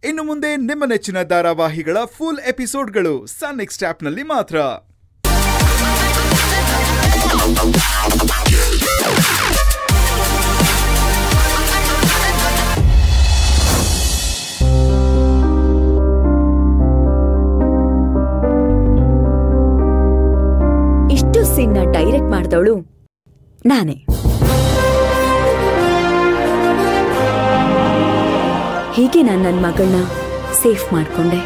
ಇನ್ನು ಮುಂದೆ ನಿಮ್ಮ ನೆಚ್ಚಿನ ಧಾರಾವಾಹಿಗಳ ಫುಲ್ ಎಪಿಸೋಡ್ಗಳು ಸನ್ ನೆಕ್ಸ್ಟ್ ಆಪ್ನಲ್ಲಿ ಮಾತ್ರ ಇಷ್ಟು ಸೀನ್ನ ಡೈರೆಕ್ಟ್ ಮಾಡಿದವಳು ನಾನೇ ಹೀಗೆ ನಾನು ನನ್ನ ಮಗಳನ್ನ ಸೇಫ್ ಮಾಡ್ಕೊಂಡೆ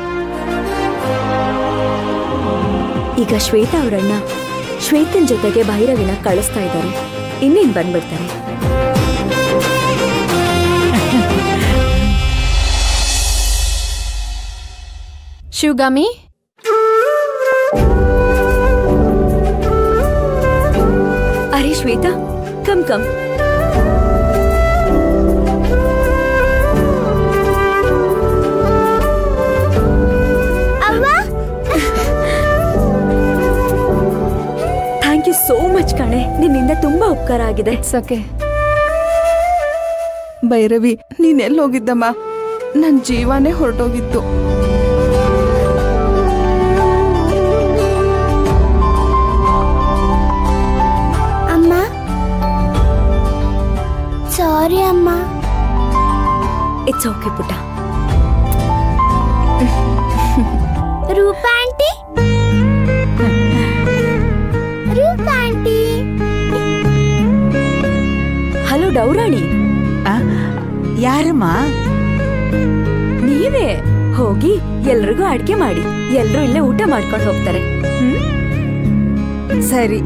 ಈಗ ಶ್ವೇತಾ ಅವರಣ್ಣ ಶ್ವೇತನ್ ಜೊತೆಗೆ ಭೈರವಿನ ಕಳಿಸ್ತಾ ಇದ್ದಾರೆ ಇನ್ನೇನ್ ಬಂದ್ಬಿಡ್ತಾರೆ ಶಿವಗಾಮಿ ಅರೆ Shweta come come thank you so much ಕಣೆ ನಿನ್ನಿಂದ ತುಂಬಾ ಉಪಕಾರ ಆಗಿದೆ ಸಕೆ ಭೈರವಿ ನೀನ್ ಎಲ್ಲಿ ಹೋಗಿದ್ದಮ್ಮ ನನ್ ಜೀವನೇ ಹೊರಟೋಗಿತ್ತು ಅಮ್ಮ ಸಾರಿ ಅಮ್ಮ ಇಟ್ಸ್ ಓಕೆ ಪುಟ್ಟ Roopa aunty Roopa aunty hello ಡೌರಾಣಿ ಯಾರಮ್ಮ ನೀವೇ ಹೋಗಿ ಎಲ್ರಿಗೂ ಅಡ್ಗೆ ಮಾಡಿ ಎಲ್ರೂ ಇಲ್ಲೇ ಊಟ ಮಾಡ್ಕೊಂಡು ಹೋಗ್ತಾರೆ ಹ್ಮ್ ಸರಿ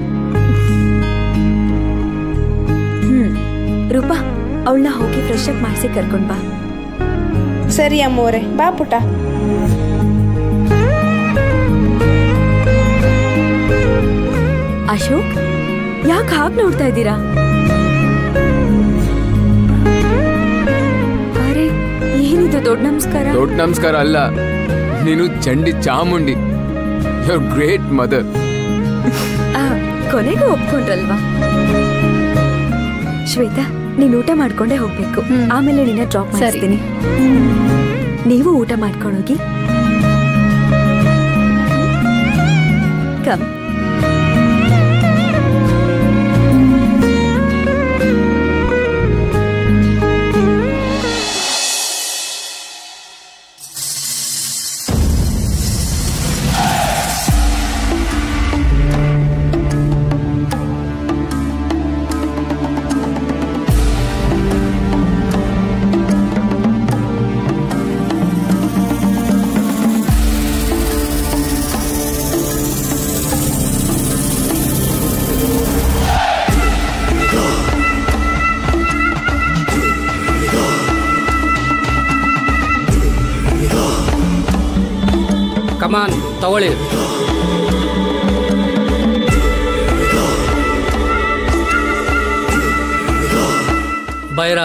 ಹ್ಮ್ ರೂಪಾ ಅವಳನ್ನ ಹೋಗಿ ಫ್ರೆಶ್ ಅಪ್ ಮಾಡಿಸಿ ಕರ್ಕೊಂಡ್ ಬಾ ಸರಿ ಅಮ್ಮೋರೆ ಬಾ ಪುಟ ಅಶೋಕ್ ಯಾಕೆ ಹಾಗೆ ನೋಡ್ತಾ ಇದ್ದೀರಾ ಅರೆ ಏನಿದು ದೊಡ್ಡ ನಮಸ್ಕಾರ ದೊಡ್ಡ ನಮಸ್ಕಾರ ಅಲ್ಲ ನೀನು Chandi Chamundi your great mother ಆ, ಕೊನೆಗೂ ಒಪ್ಕೊಂಡ್ರಲ್ವಾ ಶ್ವೇತಾ ನೀನ್ ಊಟ ಮಾಡ್ಕೊಂಡೇ ಹೋಗ್ಬೇಕು ಹ್ಮ್. ಆಮೇಲೆ ನಿನ್ನ ಡ್ರಾಪ್ ಸರಿ. ಮಾಡಿಸ್ತೀನಿ ನೀವು ಊಟ ಮಾಡ್ಕೊಂಡೋಗಿ ಕಮ್ ಕಮಾನ್ ತಗೊಳ್ಳಿ ಬೈರ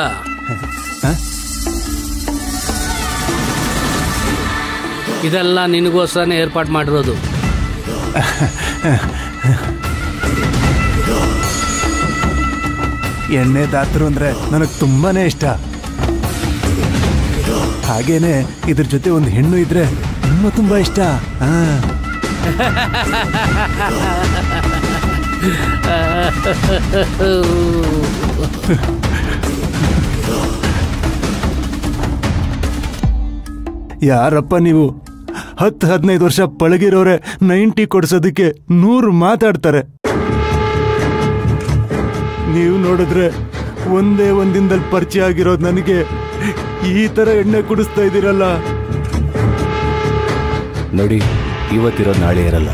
ಇದೆಲ್ಲ ನಿನಗೋಸ್ಕರನೇ ಏರ್ಪಾಟ್ ಮಾಡಿರೋದು ಎಣ್ಣೆ ದಾತರು ಅಂದ್ರೆ ನನಗೆ ತುಂಬಾನೇ ಇಷ್ಟ ಹಾಗೇನೆ ಇದ್ರ ಜೊತೆ ಒಂದು ಹೆಣ್ಣು ಇದ್ರೆ ತುಂಬಾ ತುಂಬಾ ಇಷ್ಟ ಹಾ ಯಾರಪ್ಪ ನೀವು ಹತ್ತು ಹದಿನೈದು ವರ್ಷ ಪಳಗಿರೋರೆ ನೈಂಟಿ ಕೊಡ್ಸೋದಕ್ಕೆ ನೂರು ಮಾತಾಡ್ತಾರೆ ನೀವು ನೋಡಿದ್ರೆ ಒಂದೇ ಒಂದಿನದಲ್ಲಿ ಪರಿಚಯ ಆಗಿರೋದು ನನಗೆ ಈ ತರ ಎಣ್ಣೆ ಕುಡಿಸ್ತಾ ಇದ್ದೀರಲ್ಲ ನೋಡಿ ಇವತ್ತಿರೋ ನಾಳೆ ಇರಲ್ಲ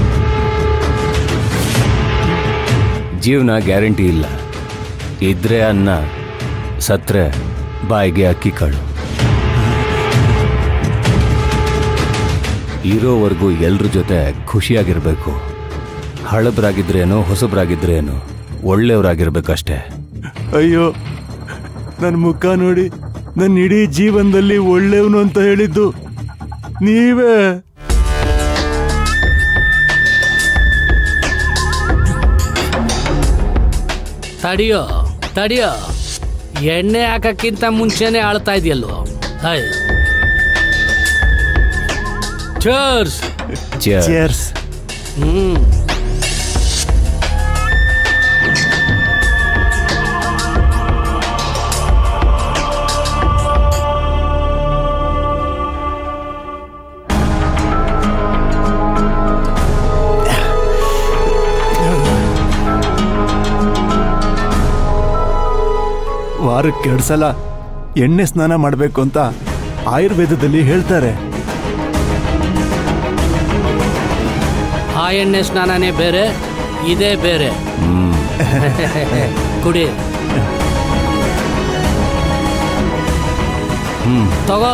ಜೀವನ ಗ್ಯಾರಂಟಿ ಇಲ್ಲ ಇದ್ರೆ ಅನ್ನ ಸತ್ರೆ ಬಾಯಿಗೆ ಅಕ್ಕಿ ಕಾಳು ಇರೋವರೆಗೂ ಎಲ್ರ ಜೊತೆ ಖುಷಿಯಾಗಿರ್ಬೇಕು ಹಳಬ್ರಾಗಿದ್ರೇನೋ ಹೊಸಬ್ರಾಗಿದ್ರೇನೋ ಒಳ್ಳೆಯವರಾಗಿರ್ಬೇಕಷ್ಟೇ ಅಯ್ಯೋ ನನ್ನ ಮುಖ ನೋಡಿ ನನ್ನ ಇಡೀ ಜೀವನದಲ್ಲಿ ಒಳ್ಳೆಯವನು ಅಂತ ಹೇಳಿದ್ದು ನೀವೇ ತಡಿಯೋ ತಡಿಯೋ ಎಣ್ಣೆ ಹಾಕಕ್ಕಿಂತ ಮುಂಚೆನೆ ಆಳ್ತಾ ಇದೆಯಲ್ವೋ ಹಾಯ್ ಚರ್ಸ್ ಚೇರ್ಸ್ ಹ್ಮ್ ವಾರಕ್ಕೆ ಎರಡು ಸಲ ಎಣ್ಣೆ ಸ್ನಾನ ಮಾಡಬೇಕು ಅಂತ ಆಯುರ್ವೇದದಲ್ಲಿ ಹೇಳ್ತಾರೆ ಆ ಎಣ್ಣೆ ಸ್ನಾನನೇ ಬೇರೆ ಇದೇ ಬೇರೆ ಕುಡಿ ತಗೋ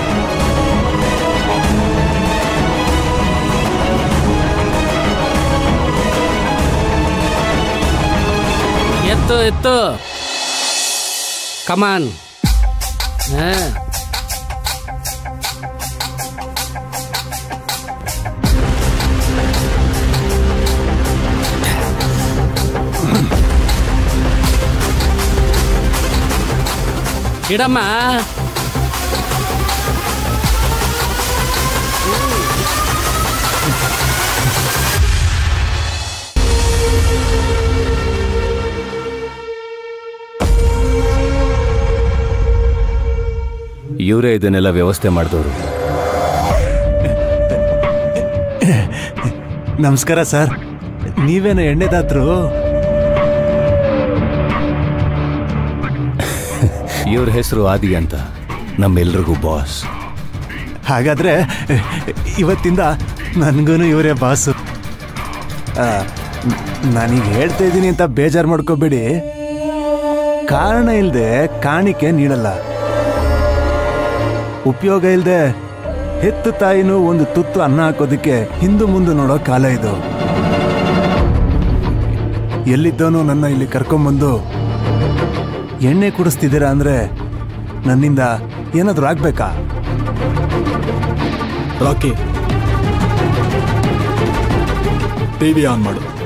ಎತ್ತು ಎತ್ತು ಕಮಾನ್ ಹಾ ಇಡಮ್ಮ ಇವರೇ ಇದನ್ನೆಲ್ಲ ವ್ಯವಸ್ಥೆ ಮಾಡಿದವರು ನಮಸ್ಕಾರ ಸರ್ ನೀವೇನ ಎಣ್ಣೆದಾದ್ರು ಇವ್ರ ಹೆಸರು ಆದಿ ಅಂತ ನಮ್ಮೆಲ್ರಿಗೂ ಬಾಸ್ ಹಾಗಾದ್ರೆ ಇವತ್ತಿಂದ ನನಗೂ ಇವರೇ ಬಾಸು ಆ, ನಾನೀಗ ಹೇಳ್ತಾ ಇದ್ದೀನಿ ಅಂತ ಬೇಜಾರು ಮಾಡ್ಕೋಬೇಡಿ ಕಾರಣ ಇಲ್ಲದೆ ಕಾಣಿಕೆ ನೀಡಲ್ಲ ಉಪಯೋಗ ಇಲ್ಲದೆ ಹೆತ್ತು ತಾಯಿನೂ ಒಂದು ತುತ್ತು ಅನ್ನ ಹಾಕೋದಕ್ಕೆ ಹಿಂದು ಮುಂದೆ ನೋಡೋ ಕಾಲ ಇದು ಎಲ್ಲಿದ್ದವನು ನನ್ನ ಇಲ್ಲಿ ಕರ್ಕೊಂಬಂದು ಎಣ್ಣೆ ಕುಡಿಸ್ತಿದ್ದೀರಾ ಅಂದ್ರೆ ನನ್ನಿಂದ ಏನಾದರೂ ಆಗ್ಬೇಕಾ ರಾಕಿ ಟಿವಿ ಆನ್ ಮಾಡು